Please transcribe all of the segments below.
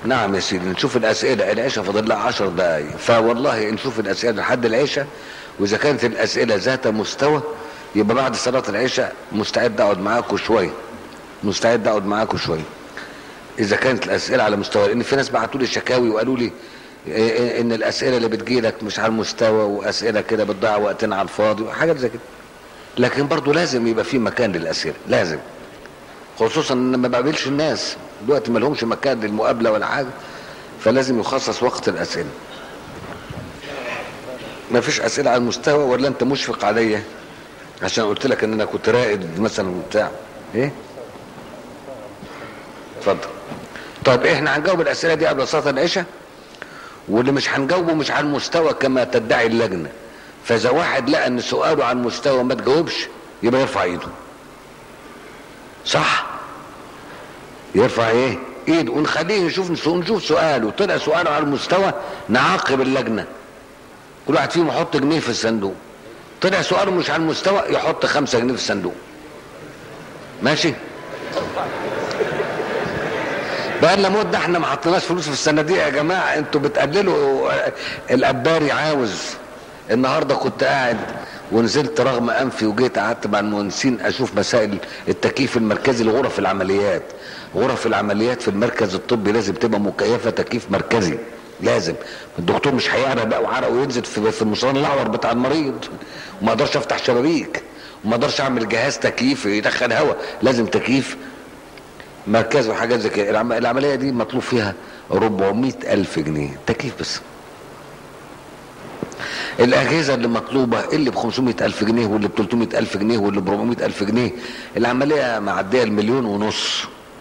نعم يا سيدي نشوف الاسئله العشاء فاضل لها 10 دقائق فوالله نشوف الاسئله لحد العشاء واذا كانت الاسئله ذات مستوى يبقى بعد صلاه العشاء مستعد اقعد معاكم شويه مستعد اقعد معاكم شويه اذا كانت الاسئله على مستوى لان في ناس بعتوا لي شكاوي وقالوا لي إيه ان الاسئله اللي بتجيلك مش على المستوى واسئله كده بتضيع وقتنا على الفاضي وحاجات زي كده لكن برضه لازم يبقى في مكان للاسئله لازم خصوصا ان ما بقابلش الناس دلوقتي ما لهمش مكان للمقابله ولا حاجه فلازم يخصص وقت الاسئله ما فيش اسئله على المستوى ولا انت مشفق عليا عشان قلت لك ان انا كنت رائد مثلا وبتاع ايه اتفضل طيب احنا هنجاوب الاسئله دي قبل صلاه العشاء واللي مش هنجاوبه مش على المستوى كما تدعي اللجنه فاذا واحد لقى ان سؤاله على المستوى ما تجاوبش يبقى يرفع ايده صح يرفع ايه ايده ونخليه نشوف نشوف سؤاله طلع سؤاله على المستوى نعاقب اللجنه كل واحد فيهم يحط جنيه في الصندوق طلع سؤاله مش على المستوى يحط خمسة جنيه في الصندوق ماشي بقى لنا مده احنا ما حطيناش فلوس في الصناديق يا جماعه انتوا بتقللوا الاباري عاوز النهارده كنت قاعد ونزلت رغم انفي وجيت قعدت مع المهندسين اشوف مسائل التكييف المركزي لغرف العمليات غرف العمليات في المركز الطبي لازم تبقى مكيفه تكييف مركزي لازم الدكتور مش هيعرق بقى وعرق وينزل في في المصران الاعور بتاع المريض وما اقدرش افتح شبابيك وما اقدرش اعمل جهاز تكييف يدخل هواء لازم تكييف مركز وحاجات زي كده العمليه دي مطلوب فيها 400 الف جنيه تكييف بس الاجهزه اللي مطلوبه اللي ب 500 الف جنيه واللي ب 300 الف جنيه واللي ب 400 الف جنيه العمليه معديه المليون ونص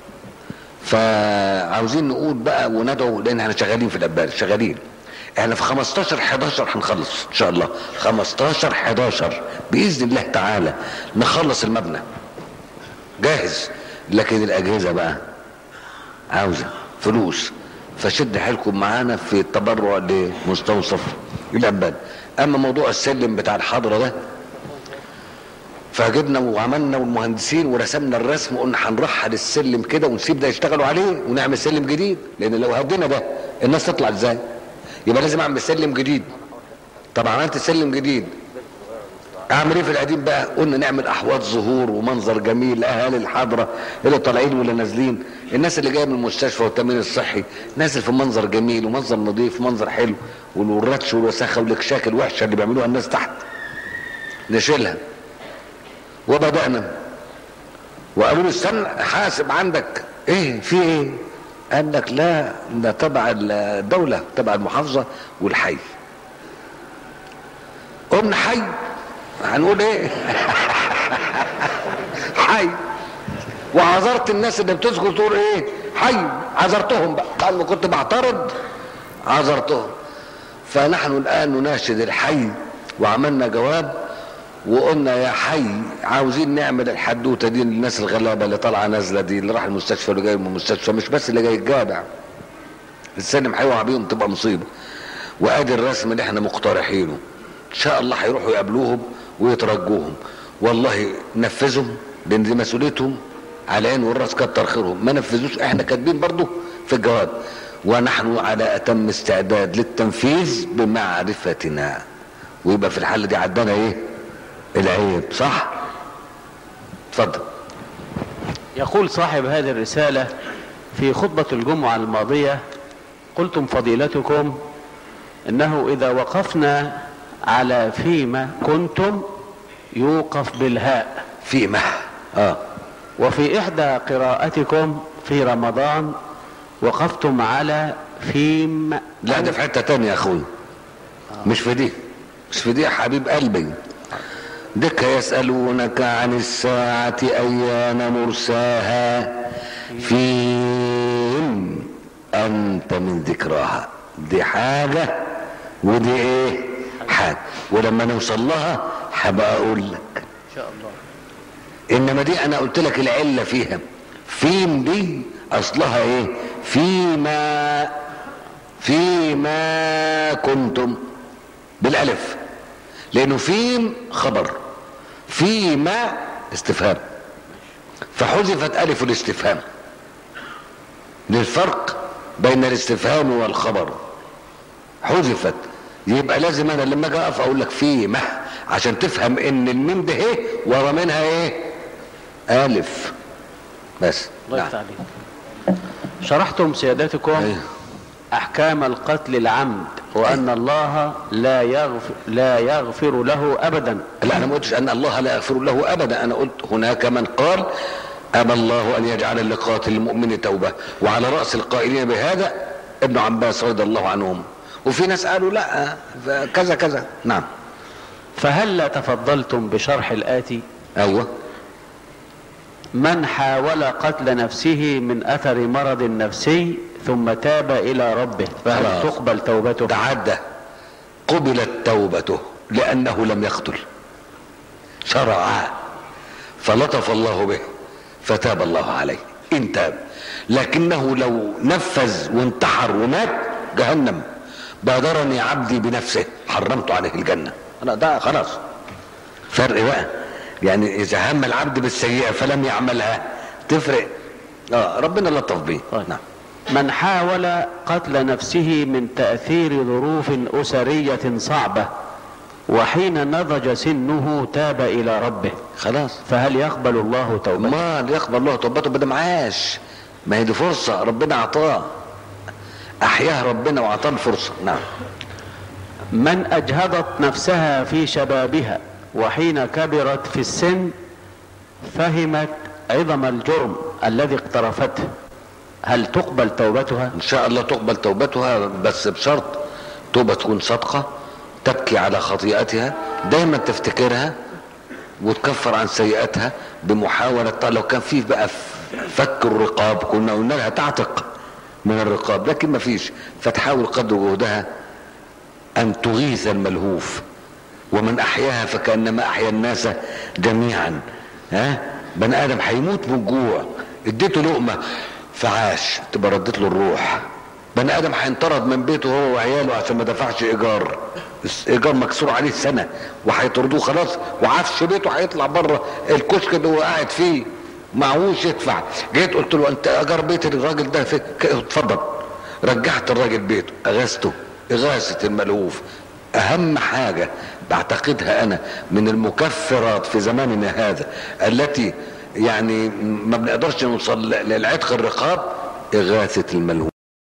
فعاوزين نقول بقى وندعو لان احنا شغالين في الابار شغالين احنا في 15 11 هنخلص ان شاء الله 15 11 باذن الله تعالى نخلص المبنى جاهز لكن الاجهزه بقى عاوزه فلوس فشد حيلكم معانا في التبرع لمستوصف الابان اما موضوع السلم بتاع الحضره ده فجبنا وعملنا والمهندسين ورسمنا الرسم وقلنا هنرحل السلم كده ونسيب ده يشتغلوا عليه ونعمل سلم جديد لان لو هدينا ده الناس تطلع ازاي يبقى لازم اعمل سلم جديد طب عملت سلم جديد اعمل ايه في القديم بقى قلنا نعمل احواض ظهور ومنظر جميل لاهالي الحضره اللي طالعين واللي نازلين الناس اللي جايه من المستشفى والتامين الصحي نازل في منظر جميل ومنظر نظيف ومنظر حلو والرتش والوساخه والاكشاك الوحشه اللي بيعملوها الناس تحت نشيلها وبدانا وقالوا لي استنى حاسب عندك ايه في ايه قال لك لا ده تبع الدوله تبع المحافظه والحي قلنا حي هنقول ايه حي وعذرت الناس اللي بتذكر تقول ايه حي عذرتهم بقى بعد ما كنت بعترض عذرتهم فنحن الان نناشد الحي وعملنا جواب وقلنا يا حي عاوزين نعمل الحدوته دي للناس الغلابه اللي طالعه نازله دي اللي راح المستشفى اللي جاي من المستشفى مش بس اللي جاي الجامع السلم هيوقع بيهم تبقى مصيبه وادي الرسم اللي احنا مقترحينه ان شاء الله هيروحوا يقابلوهم ويترجوهم والله نفذهم لان دي مسؤوليتهم على عين والراس كتر خيرهم ما نفذوش احنا كاتبين برضو في الجواب ونحن على اتم استعداد للتنفيذ بمعرفتنا ويبقى في الحاله دي عدانا ايه العيب صح اتفضل يقول صاحب هذه الرسالة في خطبة الجمعة الماضية قلتم فضيلتكم انه اذا وقفنا على فيما كنتم يوقف بالهاء في مه اه وفي احدى قراءتكم في رمضان وقفتم على فيم لا ده في حته تانية يا اخوي مش في دي مش في دي يا حبيب قلبي دك يسألونك عن الساعة أيان مرساها فيم أنت من ذكراها دي حاجة ودي إيه حاجة ولما نوصل لها هبقى أقول لك ان شاء الله إنما دي أنا قلت لك العلة فيها فيم دي أصلها إيه فيما فيما كنتم بالألف لأنه فيم خبر فيما استفهام فحذفت ألف الاستفهام للفرق بين الاستفهام والخبر حذفت يبقى لازم انا لما اجي اقف اقول لك في مه عشان تفهم ان الميم ده ايه ورا منها ايه الف بس الله نعم. يفتح عليك شرحتم سيادتكم أيوه. احكام القتل العمد وان الله لا يغفر لا يغفر له ابدا لا انا ما قلتش ان الله لا يغفر له ابدا انا قلت هناك من قال ابى الله ان يجعل لقاتل المؤمن توبه وعلى راس القائلين بهذا ابن عباس رضي الله عنهم وفي ناس قالوا لا كذا كذا نعم فهل تفضلتم بشرح الاتي ايوه من حاول قتل نفسه من اثر مرض نفسي ثم تاب الى ربه فهل خلاص. تقبل توبته تعدى قبلت توبته لانه لم يقتل شرع فلطف الله به فتاب الله عليه ان تاب لكنه لو نفذ وانتحر ومات جهنم بادرني عبدي بنفسه حرمت عليه الجنه انا ده خلاص فرق بقى يعني اذا هم العبد بالسيئه فلم يعملها تفرق اه ربنا لطف بيه طيب. نعم من حاول قتل نفسه من تأثير ظروف أسرية صعبة وحين نضج سنه تاب إلى ربه خلاص فهل يقبل الله توبته ما يقبل الله توبته بدل معاش ما هي دي فرصة ربنا أعطاه أحياه ربنا وأعطاه الفرصة نعم من أجهضت نفسها في شبابها وحين كبرت في السن فهمت عظم الجرم الذي اقترفته هل تقبل توبتها إن شاء الله تقبل توبتها بس بشرط توبة تكون صادقة تبكي على خطيئتها دايما تفتكرها وتكفر عن سيئاتها بمحاولة لو كان فيه بقى فك الرقاب كنا قلنا لها تعتق من الرقاب لكن ما فيش فتحاول قدر جهدها أن تغيث الملهوف ومن أحياها فكأنما أحيا الناس جميعا ها بني آدم هيموت من الجوع اديته لقمة فعاش تبقى ردت له الروح بني آدم هينطرد من بيته هو وعياله عشان ما دفعش إيجار إيجار مكسور عليه سنة وهيطردوه خلاص وعفش بيته هيطلع بره الكشك اللي هو قاعد فيه معهوش يدفع جيت قلت له انت اجار بيت الراجل ده فيك اتفضل رجعت الراجل بيته اغاثته اغاثه الملهوف اهم حاجه بعتقدها انا من المكفرات في زماننا هذا التي يعني ما بنقدرش نوصل للعتق الرقاب اغاثه الملهوف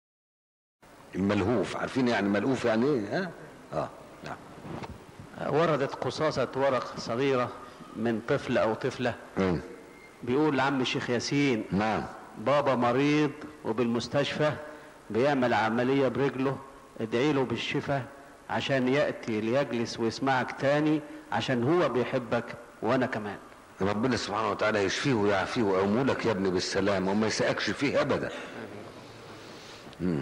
الملهوف عارفين يعني ملهوف يعني ايه ها اه نعم وردت قصاصة ورق صغيرة من طفل أو طفلة مم. بيقول لعم الشيخ ياسين نعم بابا مريض وبالمستشفى بيعمل عملية برجله ادعي له بالشفاء عشان يأتي ليجلس ويسمعك تاني عشان هو بيحبك وأنا كمان ربنا سبحانه وتعالى يشفيه ويعافيه ويأمولك يا ابني بالسلام وما يسأكش فيه أبدا مم.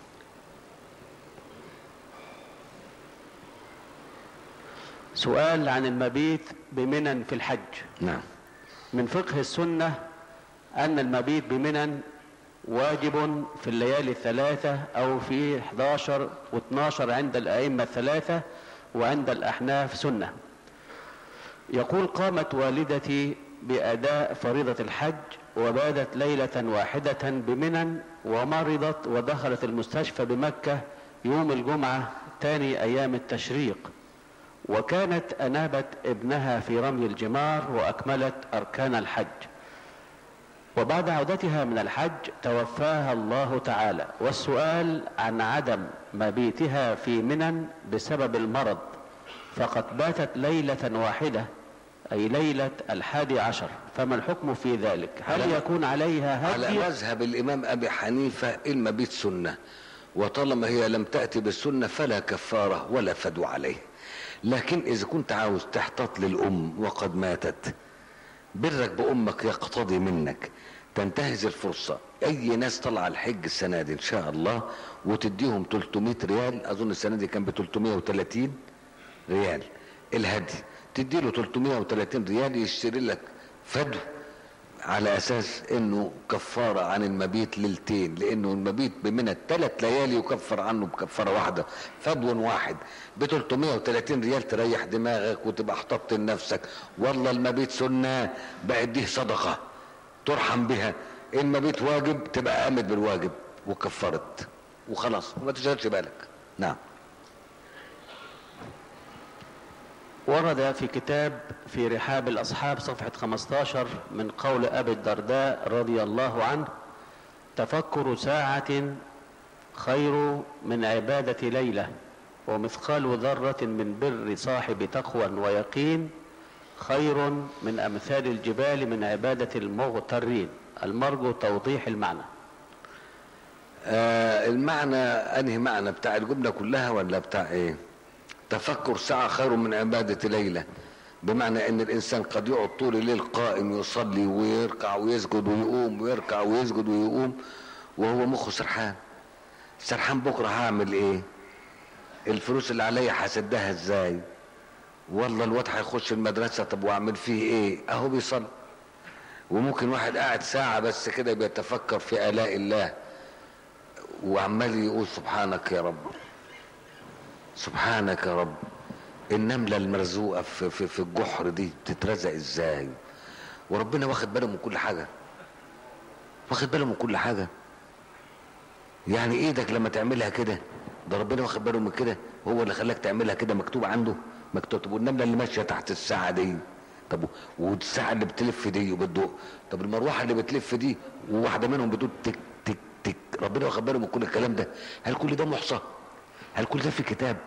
سؤال عن المبيت بمنن في الحج نعم من فقه السنة أن المبيت بمنن واجب في الليالي الثلاثة أو في 11 و12 عند الأئمة الثلاثة وعند الأحناف سنة يقول قامت والدتي بأداء فريضة الحج وبادت ليلة واحدة بمنن ومرضت ودخلت المستشفى بمكة يوم الجمعة ثاني أيام التشريق وكانت أنابت ابنها في رمي الجمار وأكملت أركان الحج وبعد عودتها من الحج توفاها الله تعالى والسؤال عن عدم مبيتها في منن بسبب المرض فقد باتت ليلة واحدة أي ليلة الحادي عشر فما الحكم في ذلك هل على- يكون عليها على هدي مذهب الإمام أبي حنيفة المبيت سنة وطالما هي لم تأتي بالسنة فلا كفارة ولا فدو عليه لكن إذا كنت عاوز تحتاط للأم وقد ماتت برك بأمك يقتضي منك تنتهز الفرصة أي ناس طلع الحج السنة دي إن شاء الله وتديهم 300 ريال أظن السنة دي كان ب 330 ريال الهدي تدي له 330 ريال يشتري لك فدو على اساس انه كفاره عن المبيت ليلتين لانه المبيت بمنى ثلاث ليالي يكفر عنه بكفاره واحده فدو واحد ب 330 ريال تريح دماغك وتبقى احتطت لنفسك والله المبيت سنه بقى دي صدقه ترحم بها المبيت واجب تبقى قامت بالواجب وكفرت وخلاص وما تشغلش بالك نعم ورد في كتاب في رحاب الأصحاب صفحة 15 من قول أبي الدرداء رضي الله عنه تفكر ساعة خير من عبادة ليلة ومثقال ذرة من بر صاحب تقوى ويقين خير من أمثال الجبال من عبادة المغترين المرجو توضيح المعنى آه المعنى انهي معنى بتاع الجمله كلها ولا بتاع ايه تفكر ساعه خير من عباده ليله بمعنى ان الانسان قد يقعد طول الليل قائم يصلي ويركع ويسجد ويقوم ويركع ويسجد ويقوم وهو مخه سرحان سرحان بكره هعمل ايه الفلوس اللي عليا هسدها ازاي والله الواد هيخش المدرسه طب واعمل فيه ايه اهو بيصلي وممكن واحد قاعد ساعه بس كده بيتفكر في الاء الله وعمال يقول سبحانك يا رب سبحانك يا رب النملة المرزوقة في, في, في الجحر دي بتترزق ازاي وربنا واخد باله من كل حاجة واخد باله من كل حاجة يعني ايدك لما تعملها كده ده ربنا واخد باله من كده هو اللي خلاك تعملها كده مكتوب عنده مكتوب طب والنملة اللي ماشية تحت الساعة دي طب والساعة اللي بتلف دي وبتدق طب المروحة اللي بتلف دي وواحدة منهم بتقول تك تك تك ربنا واخد باله من كل الكلام ده هل كل ده محصى هل كل ده في كتاب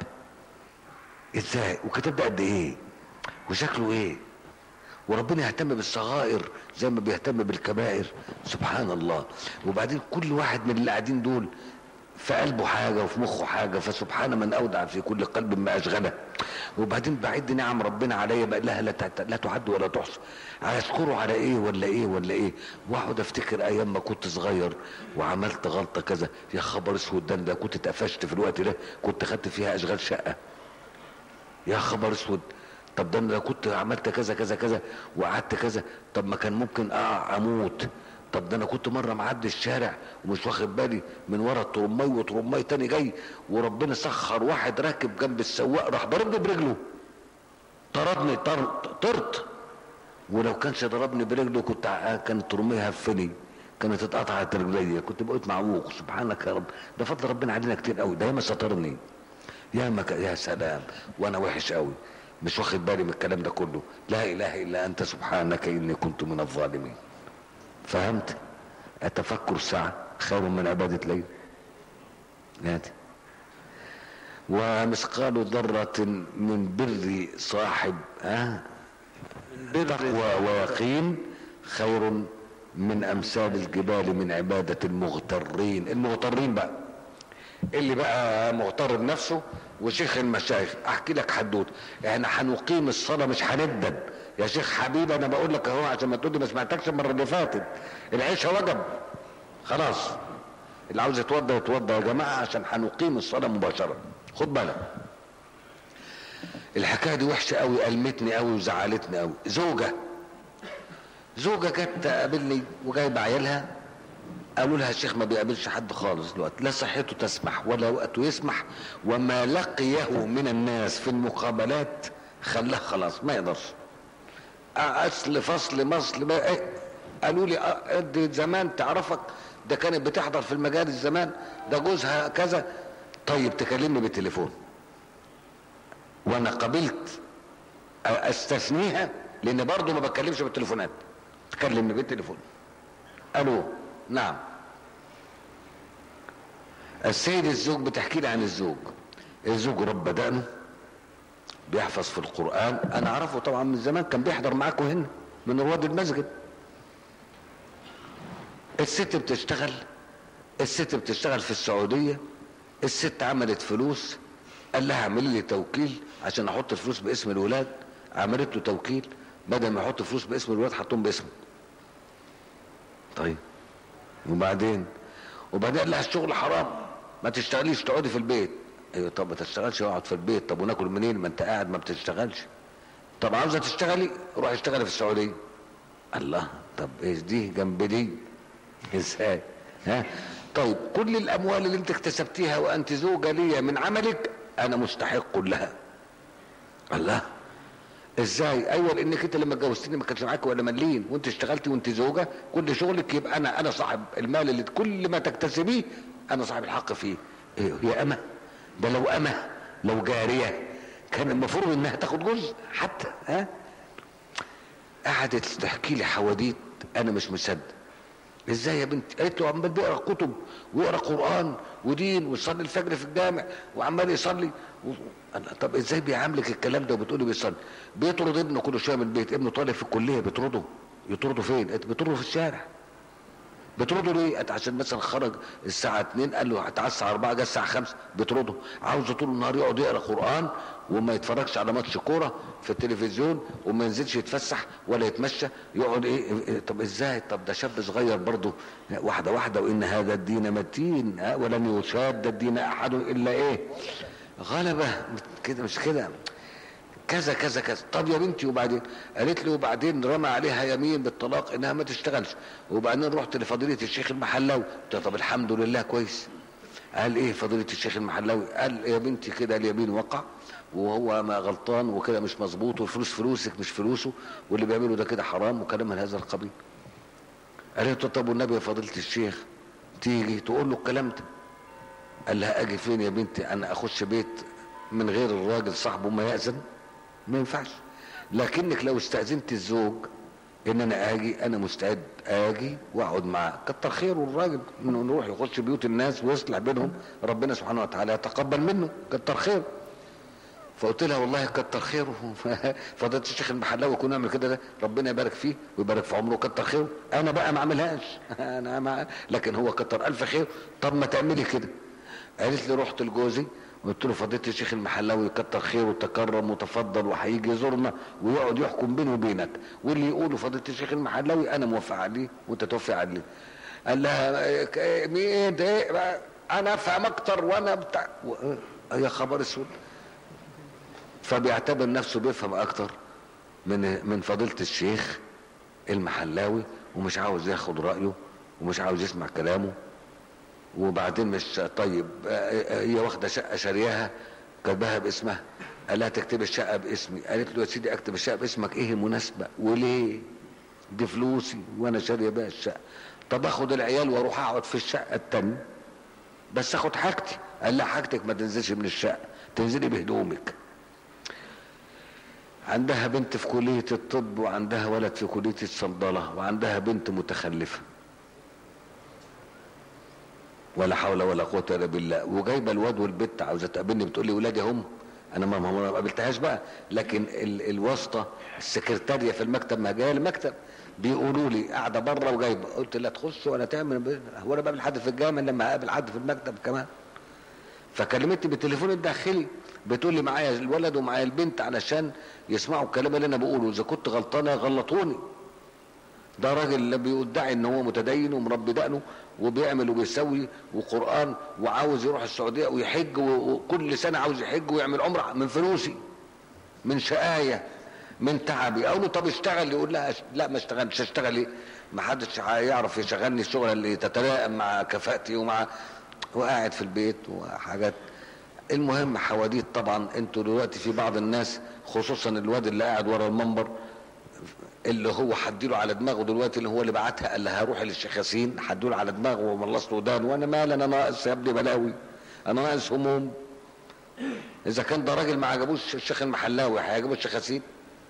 ازاي وكتاب ده قد ايه وشكله ايه وربنا يهتم بالصغائر زي ما بيهتم بالكبائر سبحان الله وبعدين كل واحد من اللي قاعدين دول في قلبه حاجة وفي مخه حاجة فسبحان من أودع في كل قلب ما أشغله وبعدين بعد نعم ربنا عليا بقى لها لا, لا تعد ولا تحصى أشكره على إيه ولا إيه ولا إيه وأقعد أفتكر أيام ما كنت صغير وعملت غلطة كذا يا خبر اسود ده ده كنت اتقفشت في الوقت ده كنت خدت فيها أشغال شقة يا خبر اسود طب ده انا كنت عملت كذا كذا كذا وقعدت كذا طب ما كان ممكن اقع اموت طب ده انا كنت مره معدي الشارع ومش واخد بالي من ورا الترماي وترماي تاني جاي وربنا سخر واحد راكب جنب السواق راح ضربني برجله طردني طرت ولو كانش ضربني برجله كنت كان الترماي هفني كانت اتقطعت رجليا كنت بقيت معوق سبحانك يا رب ده فضل ربنا علينا كتير قوي ده ياما سترني يا مك... يا سلام وانا وحش قوي مش واخد بالي من الكلام ده كله لا اله الا انت سبحانك اني كنت من الظالمين فهمت التفكر ساعة خير من عبادة ليل نادي ومثقال ذرة من بر صاحب ها تقوى ويقين خير من امثال الجبال من عبادة المغترين المغترين بقى اللي بقى مغتر بنفسه وشيخ المشايخ احكي لك حدوته احنا هنقيم الصلاه مش هندد يا شيخ حبيبي انا بقول لك اهو عشان ما تقول لي ما سمعتكش المره اللي فاتت العيشه وجب خلاص اللي عاوز يتوضى يتوضى يا جماعه عشان هنقيم الصلاه مباشره خد بالك الحكايه دي وحشه قوي المتني قوي وزعلتني قوي زوجه زوجه جت تقابلني وجايبه عيالها قالوا لها الشيخ ما بيقابلش حد خالص دلوقتي لا صحته تسمح ولا وقته يسمح وما لقيه من الناس في المقابلات خلاه خلاص ما يقدرش اصل فصل مصل ما ايه قالوا لي اه زمان تعرفك ده كانت بتحضر في المجالس زمان ده جوزها كذا طيب تكلمني بالتليفون وانا قبلت استثنيها لان برضه ما بتكلمش بالتليفونات تكلمني بالتليفون الو نعم السيد الزوج بتحكي لي عن الزوج الزوج رب دقنه بيحفظ في القرآن انا اعرفه طبعا من زمان كان بيحضر معاكم هنا من رواد المسجد الست بتشتغل الست بتشتغل في السعودية الست عملت فلوس قال لها اعملي لي توكيل عشان احط الفلوس باسم الولاد عملت له توكيل بدل ما يحط فلوس باسم الولاد حطهم باسمه طيب وبعدين وبعدين قال لها الشغل حرام ما تشتغليش تقعدي في البيت ايوه طب ما تشتغلش اقعد في البيت طب وناكل منين ما انت قاعد ما بتشتغلش طب عاوزه تشتغلي روحي اشتغلي في السعوديه الله طب ايش دي جنب دي ازاي ها طيب كل الاموال اللي انت اكتسبتيها وانت زوجة ليا من عملك انا مستحق لها الله ازاي ايوه لانك انت لما اتجوزتني ما كانش معاك ولا مليين وانت اشتغلتي وانت زوجه كل شغلك يبقى انا انا صاحب المال اللي كل ما تكتسبيه انا صاحب الحق فيه إيه هي امه ده لو امه لو جاريه كان المفروض انها تاخد جزء حتى ها قعدت تحكي لي حواديت انا مش مصدق ازاي يا بنتي قالت له عمال بيقرا كتب ويقرا قران ودين ويصلي الفجر في الجامع وعمال يصلي و... أنا طب ازاي بيعاملك الكلام ده وبتقولي بيصلي بيطرد ابنه كل شويه من البيت ابنه طالب في الكليه بيطرده يطرده فين قالت بيطرده في الشارع بترده ليه؟ قالت عشان مثلا خرج الساعة 2 قال له هتعالى الساعة 4 جه الساعة 5 بترده عاوزه طول النهار يقعد يقرا قرآن وما يتفرجش على ماتش كورة في التلفزيون وما ينزلش يتفسح ولا يتمشى يقعد ايه, إيه طب ازاي؟ طب ده شاب صغير برضه واحدة واحدة وإن هذا الدين متين ها ولن يشاد الدين أحد إلا ايه؟ غلبة كده مش كده كذا كذا كذا طب يا بنتي وبعدين قالت لي وبعدين رمى عليها يمين بالطلاق انها ما تشتغلش وبعدين رحت لفضيله الشيخ المحلاوي قلت له طب الحمد لله كويس قال ايه فضيله الشيخ المحلاوي قال يا بنتي كده اليمين وقع وهو ما غلطان وكده مش مظبوط والفلوس فلوسك مش فلوسه واللي بيعمله ده كده حرام وكلام من هذا القبيل قالت له طب والنبي يا فضيله الشيخ تيجي تقول له الكلام ده قال لها اجي فين يا بنتي انا اخش بيت من غير الراجل صاحبه ما يأذن ما ينفعش لكنك لو استأذنت الزوج ان انا اجي انا مستعد اجي واقعد معاه كتر خيره الراجل انه نروح يخش بيوت الناس ويصلح بينهم ربنا سبحانه وتعالى يتقبل منه كتر خيره فقلت لها والله كتر خيره فضلت الشيخ المحلاوي يكون يعمل كده ده ربنا يبارك فيه ويبارك في عمره كتر خيره انا بقى ما اعملهاش انا ما لكن هو كتر الف خير طب ما تعملي كده قالت لي رحت لجوزي قلت له فضيله الشيخ المحلاوي يكتر خيره وتكرم وتفضل وهيجي يزورنا ويقعد يحكم بيني وبينك واللي يقوله فضيله الشيخ المحلاوي انا موافق عليه وانت توافق عليه قال لها مين ده انا افهم اكتر وانا بتاع يا خبر اسود فبيعتبر نفسه بيفهم اكتر من من فضيله الشيخ المحلاوي ومش عاوز ياخد رايه ومش عاوز يسمع كلامه وبعدين مش طيب هي واخده شقه شارياها كاتباها باسمها قال لها تكتب الشقه باسمي قالت له يا سيدي اكتب الشقه باسمك ايه المناسبه وليه دي فلوسي وانا شاريه بيها الشقه طب اخد العيال واروح اقعد في الشقه التانية بس اخد حاجتي قال لها حاجتك ما تنزلش من الشقه تنزلي بهدومك عندها بنت في كليه الطب وعندها ولد في كليه الصيدله وعندها بنت متخلفه ولا حول ولا قوه الا بالله وجايبه الواد والبت عاوزه تقابلني بتقول لي ولادي هم انا ما ما قابلتهاش بقى لكن ال الواسطه السكرتاريه في المكتب ما جايه المكتب بيقولوا لي قاعده بره وجايبه قلت لا تخش ولا تعمل هو انا بقابل حد في الجامع لما اقابل حد في المكتب كمان فكلمتني بالتليفون الداخلي بتقول لي معايا الولد ومعايا البنت علشان يسمعوا الكلام اللي انا بقوله اذا كنت غلطانه غلطوني ده راجل بيدعي ان هو متدين ومربي دقنه وبيعمل وبيسوي وقران وعاوز يروح السعوديه ويحج وكل سنه عاوز يحج ويعمل عمره من فلوسي من شقايه من تعبي اقول له طب اشتغل يقول لا لا ما اشتغلش اشتغل ايه ما حدش هيعرف يشغلني الشغل اللي تتلائم مع كفاءتي ومع وقاعد في البيت وحاجات المهم حواديت طبعا انتوا دلوقتي في بعض الناس خصوصا الواد اللي قاعد ورا المنبر اللي هو حديله على دماغه دلوقتي اللي هو اللي بعتها قال لها هروح للشيخ ياسين حديله على دماغه وملص له ودان وانا مال انا ناقص يا ابني بلاوي انا ناقص هموم اذا كان ده راجل ما عجبوش الشيخ المحلاوي هيعجبه الشيخ ياسين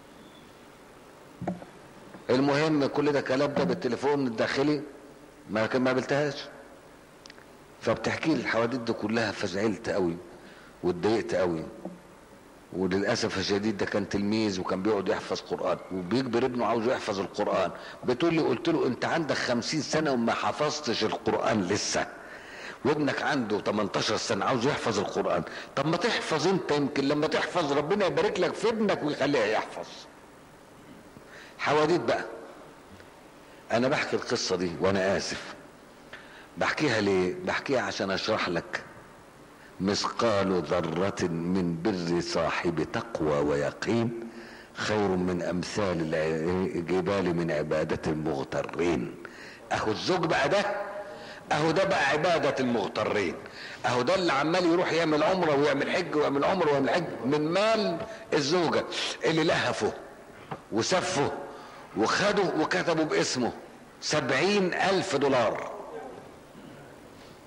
المهم كل ده كلام ده بالتليفون الداخلي ما كان ما قابلتهاش فبتحكي لي الحواديت دي كلها فزعلت قوي واتضايقت قوي وللاسف الشديد ده كان تلميذ وكان بيقعد يحفظ قران وبيجبر ابنه عاوزه يحفظ القران بتقول لي قلت له انت عندك خمسين سنه وما حفظتش القران لسه وابنك عنده 18 سنه عاوز يحفظ القران طب ما تحفظ انت يمكن لما تحفظ ربنا يبارك لك في ابنك ويخليه يحفظ حواديت بقى انا بحكي القصه دي وانا اسف بحكيها ليه بحكيها عشان اشرح لك مثقال ذرة من بر صاحب تقوى ويقين خير من امثال الجبال من عبادة المغترين اهو الزوج بقى ده اهو ده بقى عبادة المغترين اهو ده اللي عمال يروح يعمل عمره ويعمل حج ويعمل عمره ويعمل حج من مال الزوجة اللي لهفه وسفه وخده وكتبه باسمه سبعين الف دولار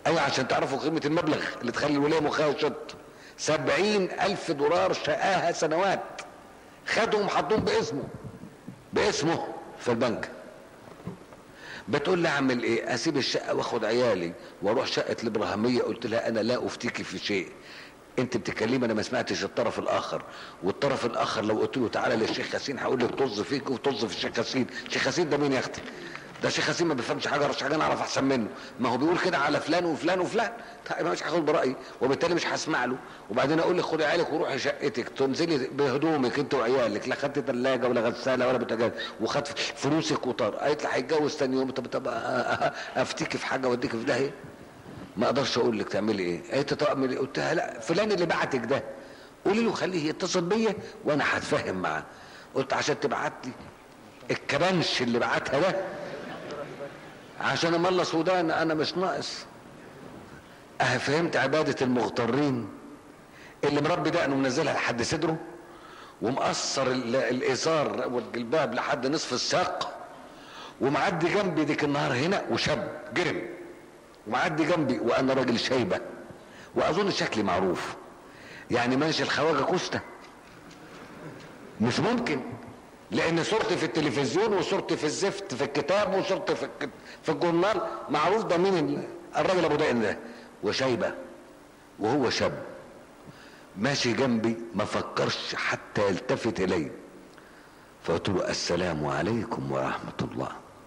ايوه عشان تعرفوا قيمة المبلغ اللي تخلي الولاية مخها وشط سبعين الف دولار شقاها سنوات خدهم حطوهم باسمه باسمه في البنك بتقول لي اعمل ايه اسيب الشقه واخد عيالي واروح شقه الابراهيميه قلت لها انا لا افتيكي في شيء انت بتتكلمي انا ما سمعتش الطرف الاخر والطرف الاخر لو قلت له تعالى للشيخ ياسين هقول لك طز فيك وطز في الشيخ ياسين الشيخ ياسين ده مين يا اختي ده الشيخ ياسين ما بيفهمش حاجه مش حاجه انا اعرف احسن منه ما هو بيقول كده على فلان وفلان وفلان طيب مش هاخد برايي وبالتالي مش هسمع له وبعدين اقول لك خدي عيالك وروحي شقتك تنزلي بهدومك انت وعيالك لا خدت ثلاجه ولا غساله ولا بوتاجاز وخدت فلوسك وطار قالت لي هيتجوز ثاني يوم طب طب افتيكي في حاجه واديكي في داهيه ما اقدرش اقول لك تعملي ايه قالت طب اعمل ايه قلت لها لا فلان اللي بعتك ده قولي له خليه يتصل بيا وانا هتفاهم معاه قلت عشان تبعت لي الكبنش اللي بعتها ده عشان املص ودان انا مش ناقص اه فهمت عبادة المغترين اللي مربي دقنه منزلها لحد صدره ومقصر ال- الازار والجلباب لحد نصف الساق ومعدي جنبي ديك النهار هنا وشاب جرم ومعدي جنبي وانا راجل شايبه واظن شكلي معروف يعني ماشي الخواجه كوستا مش ممكن لان صورتي في التلفزيون وصورتي في الزفت في الكتاب وصورتي في الك- في الجورنال معروف ده مين ال- الراجل ابو دقن ده وشايبه وهو شاب ماشي جنبي ما فكرش حتى يلتفت الي فقلت له السلام عليكم ورحمه الله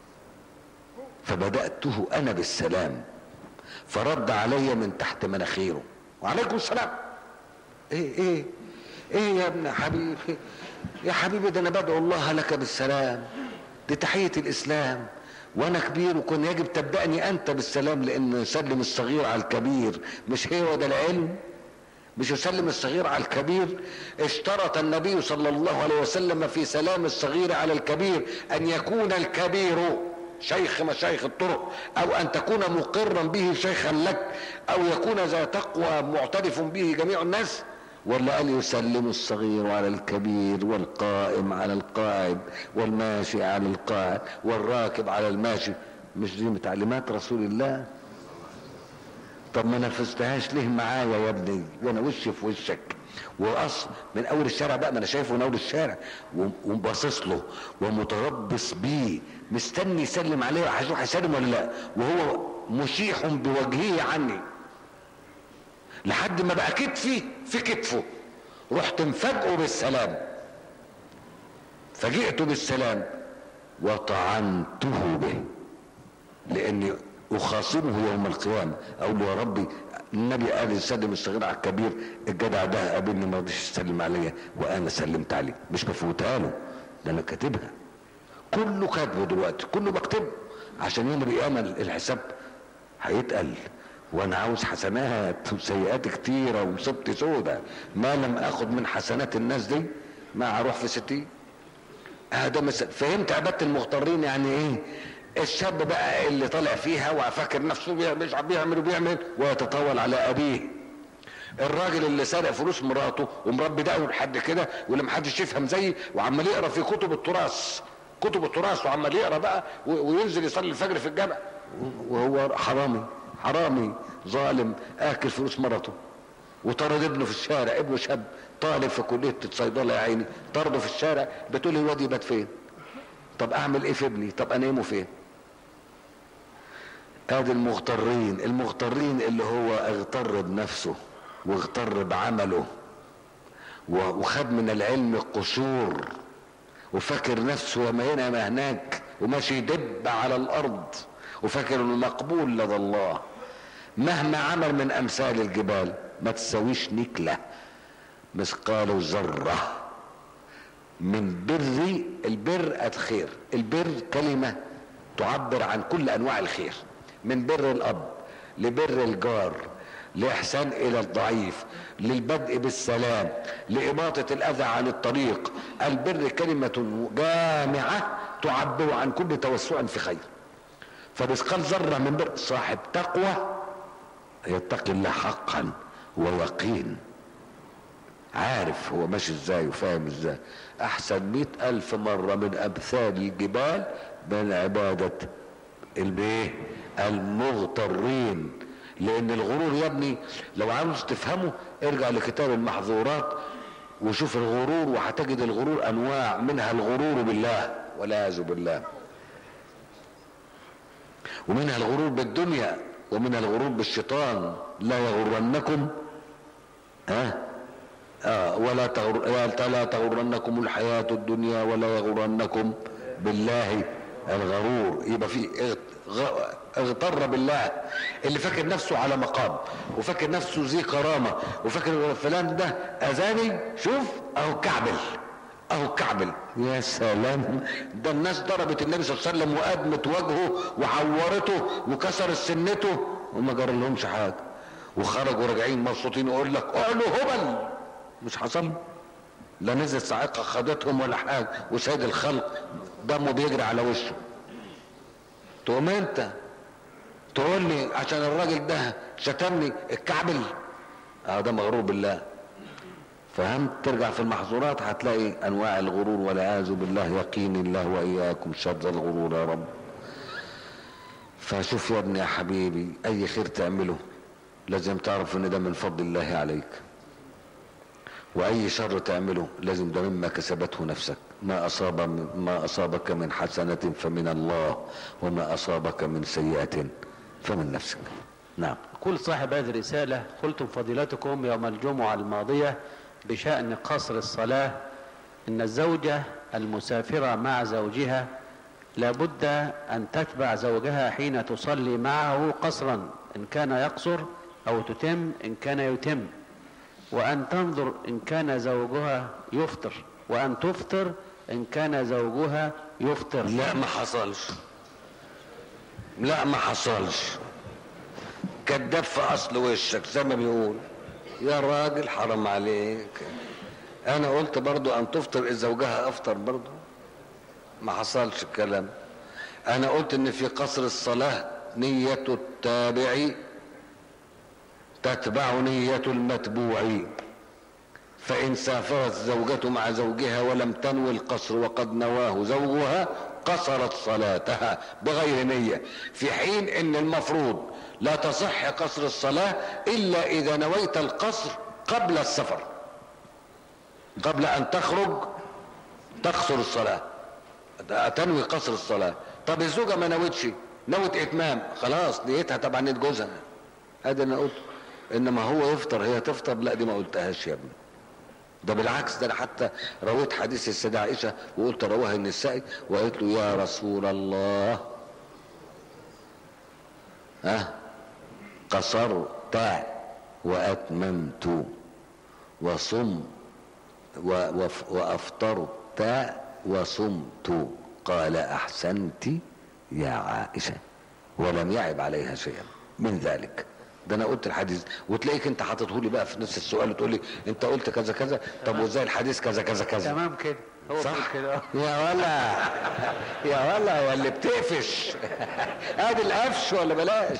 فبداته انا بالسلام فرد علي من تحت مناخيره وعليكم السلام ايه ايه ايه يا ابن حبيبي يا حبيبي ده انا بدعو الله لك بالسلام دي تحية الاسلام وانا كبير وكان يجب تبدأني انت بالسلام لان يسلم الصغير على الكبير مش هو ده العلم مش يسلم الصغير على الكبير اشترط النبي صلى الله عليه وسلم في سلام الصغير على الكبير ان يكون الكبير شيخ مشايخ الطرق او ان تكون مقرا به شيخا لك او يكون ذا تقوى معترف به جميع الناس ولا قال يسلم الصغير على الكبير والقائم على القاعد والماشي على القاعد والراكب على الماشي مش دي تعليمات رسول الله طب ما نفذتهاش ليه معايا يا ابني وانا وشي في وشك واصل من اول الشارع بقى ما انا شايفه من اول الشارع وباصص له ومتربص بيه مستني يسلم عليه هيروح يسلم ولا لا وهو مشيح بوجهه عني لحد ما بقى كتفي في كتفه رحت مفاجئه بالسلام فجئته بالسلام وطعنته به لاني اخاصمه يوم القيامه اقول له يا ربي النبي قال يسلم الصغير على الكبير الجدع ده قابلني ما رضيش يسلم عليا وانا سلمت عليه مش بفوتها له ده انا كاتبها كله كاتبه دلوقتي كله بكتبه عشان يوم القيامه الحساب هيتقل وانا عاوز حسنات وسيئات كتيره ومصيبتي سودة ما لم اخد من حسنات الناس دي ما هروح في ستين هذا مثل فهمت عباده المغترين يعني ايه الشاب بقى اللي طالع فيها وفاكر نفسه بيعمل بيعمل وبيعمل ويتطاول على ابيه الراجل اللي سرق فلوس مراته ومربي دقنه لحد كده واللي محدش يفهم زيي وعمال يقرا في كتب التراث كتب التراث وعمال يقرا بقى وينزل يصلي الفجر في الجامع وهو حرامي حرامي ظالم اكل فلوس مرته وطرد ابنه في الشارع ابنه شاب طالب في كليه الصيدله يا عيني طرده في الشارع بتقول الواد يبات فين طب اعمل ايه في ابني طب انيمه فين ادي المغترين المغترين اللي هو اغتر بنفسه واغتر بعمله وخد من العلم قشور وفاكر نفسه وما هنا ما هناك وماشي دب على الارض وفاكر انه مقبول لدى الله مهما عمل من امثال الجبال ما تساويش نكله مثقال ذره من بر البر الخير البر كلمه تعبر عن كل انواع الخير من بر الاب لبر الجار لإحسان إلى الضعيف للبدء بالسلام لإماطة الأذى عن الطريق البر كلمة جامعة تعبر عن كل توسع في خير فمثقال ذرة من بر صاحب تقوى يتقي الله حقا ويقين عارف هو ماشي ازاي وفاهم ازاي احسن مئة الف مرة من امثال الجبال من عبادة الايه المغترين لان الغرور يا ابني لو عاوز تفهمه ارجع لكتاب المحظورات وشوف الغرور وهتجد الغرور انواع منها الغرور بالله والعياذ بالله ومنها الغرور بالدنيا ومنها الغرور بالشيطان لا يغرنكم ها آه ولا تغر... لا تغرنكم الحياة الدنيا ولا يغرنكم بالله الغرور يبقى في اغتر بالله اللي فاكر نفسه على مقام وفاكر نفسه ذي كرامة وفاكر فلان ده اذاني شوف اهو كعبل اهو كعبل يا سلام ده الناس ضربت النبي صلى الله عليه وسلم وادمت وجهه وعورته وكسرت سنته وما جرى لهمش حاجه وخرجوا راجعين مبسوطين يقول لك قالوا هبل مش حصل لا نزل صاعقه خدتهم ولا حاجه وسيد الخلق دمه بيجري على وشه تقوم انت تقول لي عشان الراجل ده شتمني الكعبل اه ده مغرور بالله فهمت ترجع في المحظورات هتلاقي انواع الغرور والعياذ بالله يقين الله واياكم شر الغرور يا رب فشوف يا ابني يا حبيبي اي خير تعمله لازم تعرف ان ده من فضل الله عليك واي شر تعمله لازم ده مما كسبته نفسك ما اصاب ما اصابك من حسنه فمن الله وما اصابك من سيئه فمن نفسك نعم يقول صاحب هذه الرسالة قلتم فضيلتكم يوم الجمعة الماضية بشأن قصر الصلاة إن الزوجة المسافرة مع زوجها لابد أن تتبع زوجها حين تصلي معه قصرا إن كان يقصر أو تتم إن كان يتم وأن تنظر إن كان زوجها يفطر وأن تفطر إن كان زوجها يفطر لا ما حصلش لا ما حصلش كداب في اصل وشك زي ما بيقول يا راجل حرام عليك انا قلت برضو ان تفطر اذا زوجها افطر برضو ما حصلش الكلام انا قلت ان في قصر الصلاة نية التابع تتبع نية المتبوع فإن سافرت زوجته مع زوجها ولم تنوي القصر وقد نواه زوجها قصرت صلاتها بغير نية في حين ان المفروض لا تصح قصر الصلاة الا اذا نويت القصر قبل السفر قبل ان تخرج تقصر الصلاة تنوي قصر الصلاة طب الزوجة ما نوتش نوت اتمام خلاص نيتها طبعا نيت جوزها هذا انا قلت انما هو يفطر هي تفطر لا دي ما قلتهاش يا ابني ده بالعكس ده انا حتى رويت حديث السيدة عائشة وقلت رواها النسائي وقالت له يا رسول الله ها قصرت واتممت وصم وافطرت وصمت قال احسنت يا عائشة ولم يعب عليها شيئا من ذلك ده انا قلت الحديث وتلاقيك انت حاططه لي بقى في نفس السؤال وتقول لي انت قلت كذا كذا طب وازاي الحديث كذا كذا كذا تمام كده هو صح كده يا ولا يا ولا يا اللي بتقفش ادي القفش ولا بلاش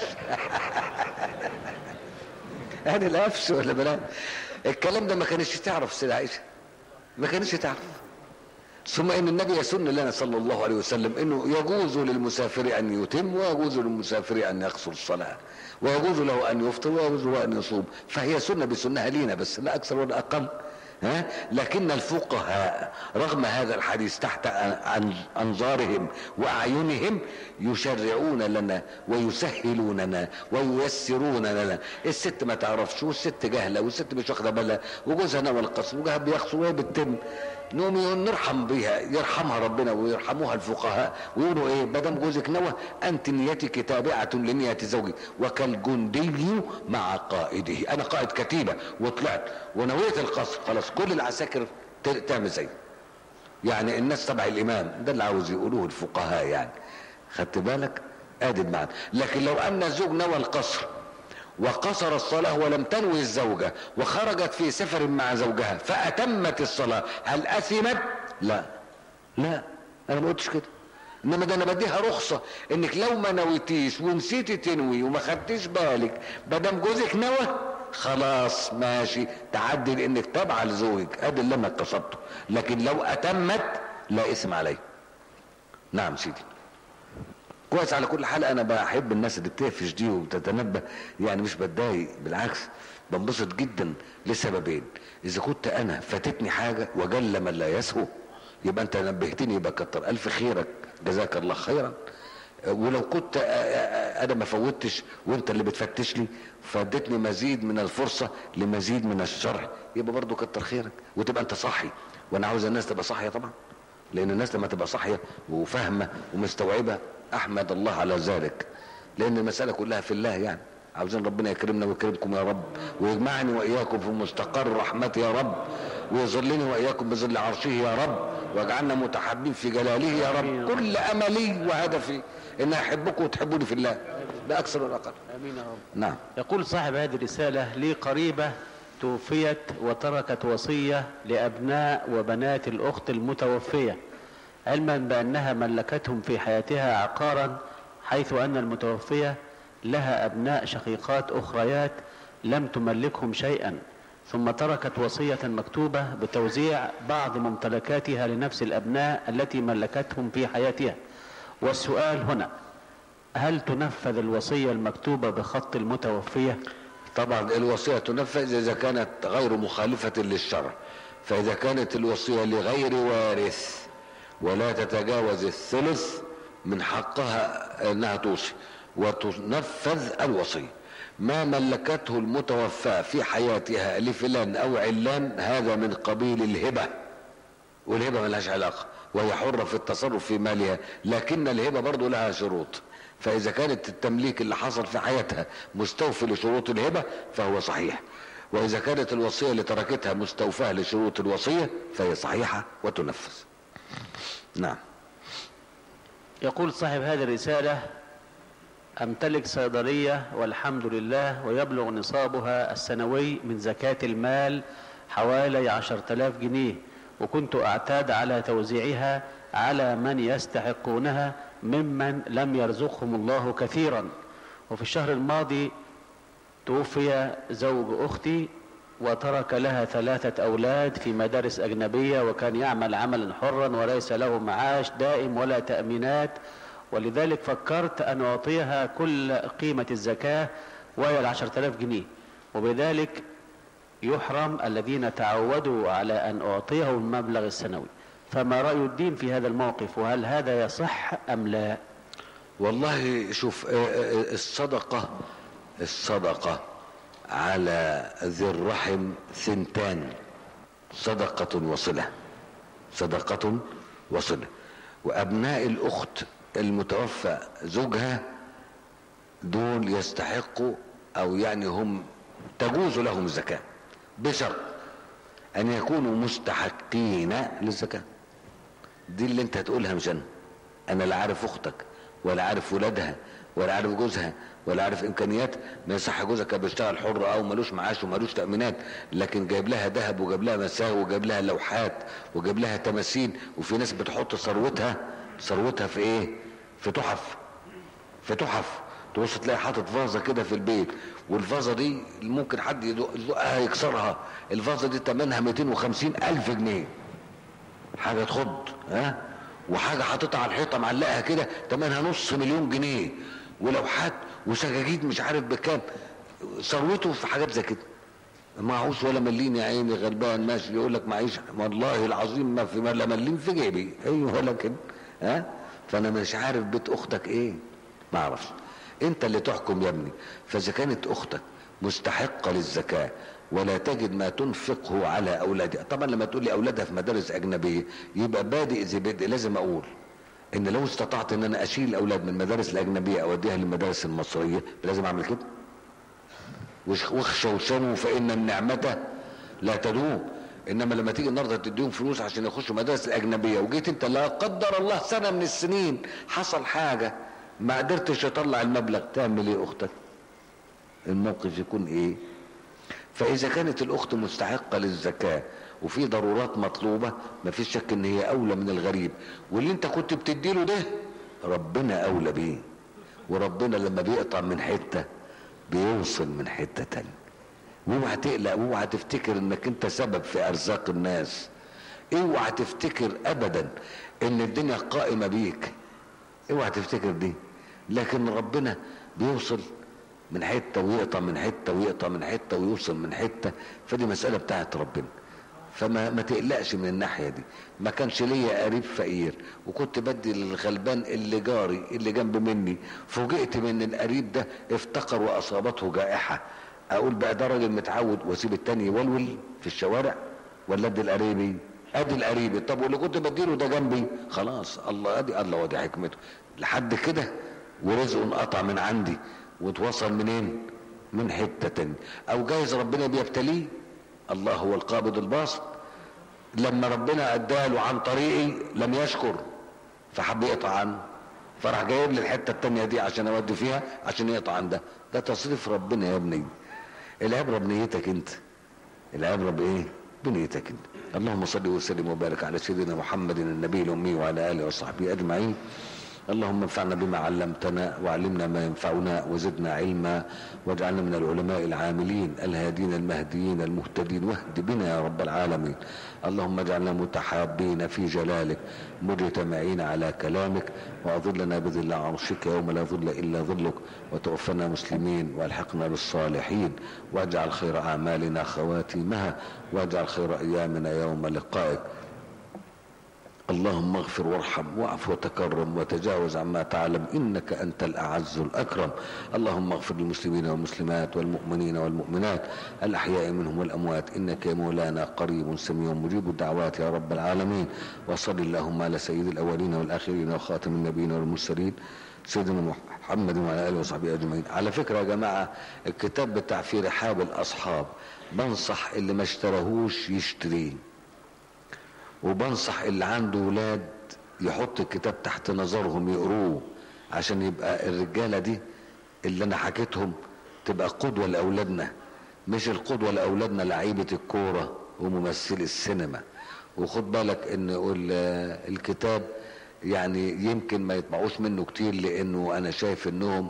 ادي القفش ولا بلاش الكلام ده ما كانش تعرف سيدة عائشة ما كانش تعرف ثم ان النبي يسن لنا صلى الله عليه وسلم انه يجوز للمسافر ان يتم ويجوز للمسافر ان يقصر الصلاه ويجوز له ان يفطر ويجوز له ان يصوم فهي سنه بسنها لينا بس لا اكثر ولا اقل ها لكن الفقهاء رغم هذا الحديث تحت انظارهم واعينهم يشرعون لنا ويسهلون لنا وييسرون لنا الست ما تعرفش والست جاهله والست مش واخده بالها وجوزها نوى القصر وجوزها بيقصر وهي بتتم نقوم نرحم بيها يرحمها ربنا ويرحموها الفقهاء ويقولوا ايه ما دام جوزك نوى انت نيتك تابعه لنيه زوجك وكالجندي مع قائده انا قائد كتيبه وطلعت ونويت القصر خلاص كل العساكر تعمل زي يعني الناس تبع الامام ده اللي عاوز يقولوه الفقهاء يعني خدت بالك ادي المعنى لكن لو ان الزوج نوى القصر وقصر الصلاة ولم تنوي الزوجة وخرجت في سفر مع زوجها فأتمت الصلاة هل أثمت؟ لا لا أنا ما قلتش كده إنما ده أنا بديها رخصة إنك لو ما نويتيش ونسيتي تنوي وما خدتيش بالك بدم جوزك نوى خلاص ماشي تعدل إنك تابعة لزوجك أدي اللي أنا اتصبته لكن لو أتمت لا اسم عليه نعم سيدي كويس على كل حال انا بحب الناس اللي بتقفش دي وبتتنبه يعني مش بتضايق بالعكس بنبسط جدا لسببين اذا كنت انا فاتتني حاجه وجل من لا يسهو يبقى انت نبهتني يبقى كتر الف خيرك جزاك الله خيرا ولو كنت انا ما فوتش وانت اللي بتفتش لي فادتني مزيد من الفرصه لمزيد من الشرح يبقى برضو كتر خيرك وتبقى انت صاحي وانا عاوز الناس تبقى صاحيه طبعا لان الناس لما تبقى صاحيه وفاهمه ومستوعبه احمد الله على ذلك لان المساله كلها في الله يعني عاوزين ربنا يكرمنا ويكرمكم يا رب ويجمعني واياكم في مستقر رحمته يا رب ويظلني واياكم بظل عرشه يا رب واجعلنا متحابين في جلاله يا رب كل املي وهدفي ان احبكم وتحبوني في الله لا اكثر ولا اقل امين يا رب نعم يقول صاحب هذه الرسالة لي قريبة توفيت وتركت وصية لأبناء وبنات الأخت المتوفية علما بأنها ملكتهم في حياتها عقارا حيث أن المتوفية لها أبناء شقيقات أخريات لم تملكهم شيئا ثم تركت وصية مكتوبة بتوزيع بعض ممتلكاتها لنفس الأبناء التي ملكتهم في حياتها والسؤال هنا هل تنفذ الوصية المكتوبة بخط المتوفية طبعا الوصية تنفذ إذا كانت غير مخالفة للشرع فإذا كانت الوصية لغير وارث ولا تتجاوز الثلث من حقها أنها توصي وتنفذ الوصية ما ملكته المتوفى في حياتها لفلان أو علان هذا من قبيل الهبة والهبة ملهاش علاقة وهي حرة في التصرف في مالها لكن الهبة برضو لها شروط فإذا كانت التمليك اللي حصل في حياتها مستوفي لشروط الهبة فهو صحيح وإذا كانت الوصية اللي تركتها مستوفاة لشروط الوصية فهي صحيحة وتنفذ نعم يقول صاحب هذه الرسالة أمتلك صيدلية والحمد لله ويبلغ نصابها السنوي من زكاة المال حوالي عشر تلاف جنيه وكنت أعتاد على توزيعها على من يستحقونها ممن لم يرزقهم الله كثيرا وفي الشهر الماضي توفي زوج أختي وترك لها ثلاثة أولاد في مدارس أجنبية وكان يعمل عملا حرا وليس له معاش دائم ولا تأمينات ولذلك فكرت أن أعطيها كل قيمة الزكاة وهي العشر تلاف جنيه وبذلك يحرم الذين تعودوا على أن أعطيهم المبلغ السنوي فما رأي الدين في هذا الموقف وهل هذا يصح أم لا والله شوف الصدقة الصدقة على ذي الرحم ثنتان صدقة وصلة صدقة وصلة وأبناء الأخت المتوفى زوجها دول يستحقوا أو يعني هم تجوز لهم الزكاة بشرط أن يكونوا مستحقين للزكاة دي اللي انت هتقولها مش أنا أنا لا عارف أختك ولا عارف ولادها ولا عارف جوزها ولا عارف امكانيات ما يصح جوزك بيشتغل حر او ملوش معاش وملوش تامينات لكن جايب لها ذهب وجايب لها مساوي وجايب لها لوحات وجايب لها تماثيل وفي ناس بتحط ثروتها ثروتها في ايه في تحف في تحف تبص تلاقي حاطط فازه كده في البيت والفازه دي ممكن حد يدقها يكسرها الفازه دي ثمنها 250 الف جنيه حاجه تخض ها وحاجه حاططها على الحيطه معلقها كده ثمنها نص مليون جنيه ولوحات وسجاجيد مش عارف بكام ثروته في حاجات زي كده معهوش ولا ملين يا عيني غلبان ماشي يقول لك معيش والله العظيم ما في ولا ملين في جيبي ايوه لكن ها فانا مش عارف بيت اختك ايه ما اعرفش انت اللي تحكم يا ابني فاذا كانت اختك مستحقه للزكاه ولا تجد ما تنفقه على اولادها طبعا لما تقول لي اولادها في مدارس اجنبيه يبقى بادئ ذي بدء لازم اقول ان لو استطعت ان انا اشيل الاولاد من المدارس الاجنبيه اوديها للمدارس المصريه لازم اعمل كده واخشوا وشنوا فان النعمه لا تدوم انما لما تيجي النهارده تديهم فلوس عشان يخشوا مدارس الاجنبيه وجيت انت لا قدر الله سنه من السنين حصل حاجه ما قدرتش اطلع المبلغ تعمل ايه اختك الموقف يكون ايه فاذا كانت الاخت مستحقه للزكاه وفي ضرورات مطلوبه ما فيش شك ان هي اولى من الغريب واللي انت كنت بتديله ده ربنا اولى بيه وربنا لما بيقطع من حته بيوصل من حته تانية واوعى تقلق واوعى تفتكر انك انت سبب في ارزاق الناس اوعى تفتكر ابدا ان الدنيا قائمه بيك اوعى تفتكر دي لكن ربنا بيوصل من حته ويقطع من حته ويقطع من حته ويوصل من حته فدي مساله بتاعت ربنا فما ما تقلقش من الناحيه دي ما كانش ليا قريب فقير وكنت بدي للغلبان اللي جاري اللي جنب مني فوجئت من القريب ده افتقر واصابته جائحه اقول بقى ده راجل متعود واسيب التاني يولول في الشوارع ولا ادي القريبي ادي القريبي طب واللي كنت بديله ده جنبي خلاص الله ادي الله ودي حكمته لحد كده ورزقه انقطع من عندي واتوصل منين من حته تانية او جايز ربنا بيبتليه الله هو القابض الباسط لما ربنا اداله عن طريقي لم يشكر فحب يقطع عنه فراح جايب لي الحته التانية دي عشان اودي فيها عشان يقطع عن ده ده تصريف ربنا يا ابني العبره بنيتك انت العبره بايه بنيتك انت اللهم صل وسلم وبارك على سيدنا محمد النبي الامي وعلى اله وصحبه اجمعين اللهم انفعنا بما علمتنا وعلمنا ما ينفعنا وزدنا علما واجعلنا من العلماء العاملين الهادين المهديين المهتدين واهد بنا يا رب العالمين اللهم اجعلنا متحابين في جلالك مجتمعين على كلامك واظلنا بظل عرشك يوم لا ظل الا ظلك وتوفنا مسلمين والحقنا بالصالحين واجعل خير اعمالنا خواتيمها واجعل خير ايامنا يوم لقائك اللهم اغفر وارحم واعف وتكرم وتجاوز عما تعلم انك انت الاعز الاكرم اللهم اغفر للمسلمين والمسلمات والمؤمنين والمؤمنات الاحياء منهم والاموات انك يا مولانا قريب سميع مجيب الدعوات يا رب العالمين وصل اللهم على سيد الاولين والاخرين وخاتم النبيين والمرسلين سيدنا محمد وعلى اله وصحبه اجمعين على فكره يا جماعه الكتاب بتاع في رحاب الاصحاب بنصح اللي ما اشتراهوش يشتريه وبنصح اللي عنده ولاد يحط الكتاب تحت نظرهم يقروه عشان يبقى الرجالة دي اللي انا حكيتهم تبقى قدوة لأولادنا مش القدوة لأولادنا لعيبة الكورة وممثلي السينما وخد بالك ان الكتاب يعني يمكن ما يطبعوش منه كتير لانه انا شايف انهم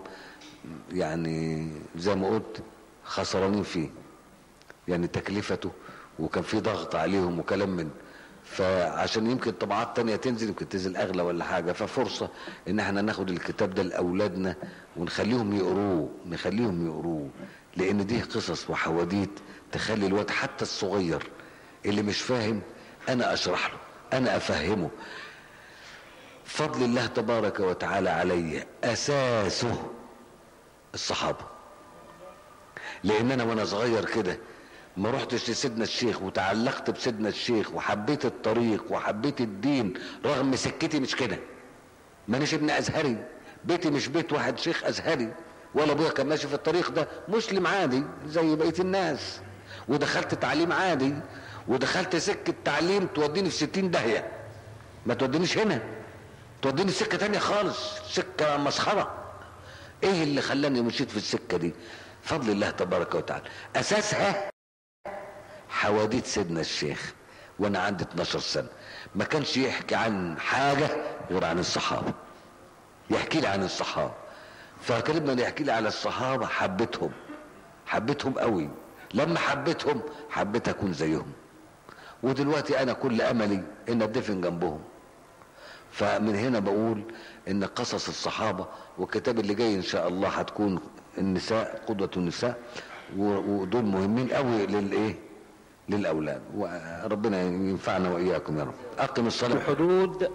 يعني زي ما قلت خسرانين فيه يعني تكلفته وكان في ضغط عليهم وكلام من فعشان يمكن طبعات تانية تنزل يمكن تنزل اغلى ولا حاجة ففرصة ان احنا ناخد الكتاب ده لاولادنا ونخليهم يقروه نخليهم يقروه لان دي قصص وحواديت تخلي الواد حتى الصغير اللي مش فاهم انا اشرح له انا افهمه فضل الله تبارك وتعالى علي اساسه الصحابة لان انا وانا صغير كده ما رحتش لسيدنا الشيخ وتعلقت بسيدنا الشيخ وحبيت الطريق وحبيت الدين رغم سكتي مش كده مانيش ابن ازهري بيتي مش بيت واحد شيخ ازهري ولا ابويا كان ماشي في الطريق ده مسلم عادي زي بقيه الناس ودخلت تعليم عادي ودخلت سكه تعليم توديني في ستين داهيه ما تودينيش هنا توديني سكه تانية خالص سكه مسخره ايه اللي خلاني مشيت في السكه دي فضل الله تبارك وتعالى اساسها حواديت سيدنا الشيخ وانا عندي 12 سنه ما كانش يحكي عن حاجه غير عن الصحابه يحكي لي عن الصحابه فكلمة يحكي لي على الصحابه حبيتهم حبيتهم قوي لما حبيتهم حبيت اكون زيهم ودلوقتي انا كل املي ان ادفن جنبهم فمن هنا بقول ان قصص الصحابه والكتاب اللي جاي ان شاء الله هتكون النساء قدوه النساء ودول مهمين قوي للايه للاولاد وربنا ينفعنا واياكم يا رب اقم الصلاه الحدود